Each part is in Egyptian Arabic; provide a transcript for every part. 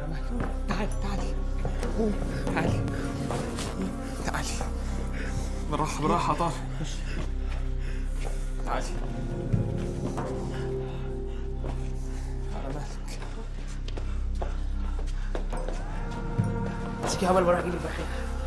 امل تعالي تعالي قومي تعالي تعالي بالراحه بالراحه يا طارق تعالي على مهلك امسكي هبل بروح اجيب البحيره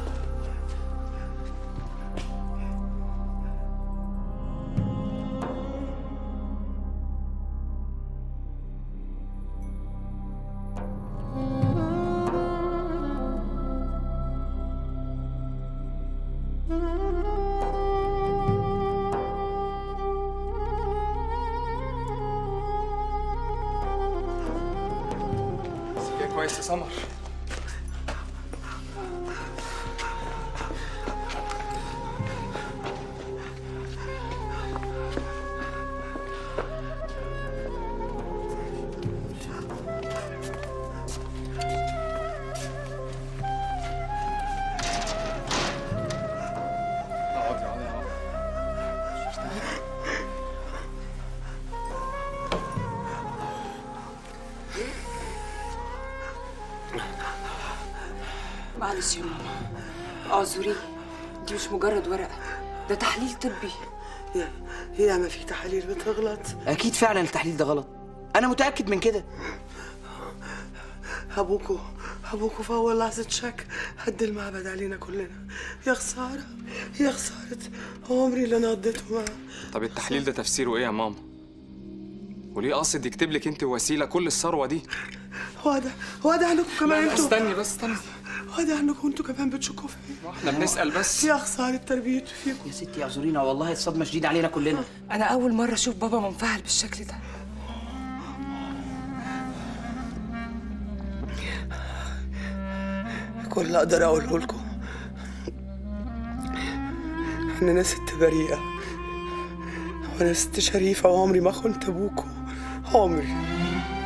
مسكيها كويس يا سمر اقعدي اقعدي اقعدي معلش يا ماما اعذريني دي مش مجرد ورقة ده تحليل طبي يا يا ما في تحاليل بتغلط اكيد فعلا التحليل ده غلط انا متاكد من كده ابوكو ابوكو في اول لحظه شك هد المعبد علينا كلنا يا خساره يا خساره عمري اللي انا قضيته معاه طب التحليل ده تفسيره ايه يا ماما وليه قاصد يكتب لك انت وسيله كل الثروه دي واضح واضح انكم كمان انتوا استني بس استني واضح انكم انتوا كمان بتشكوا فيا احنا بنسال بس يا خساره تربيته فيكم يا ستي اعذرينا والله الصدمه شديده علينا كلنا انا اول مرة اشوف بابا منفعل بالشكل ده كل اللي اقدر اقوله لكم ان انا ست بريئه وانا ست شريفه وعمري ما خنت ابوكم عمري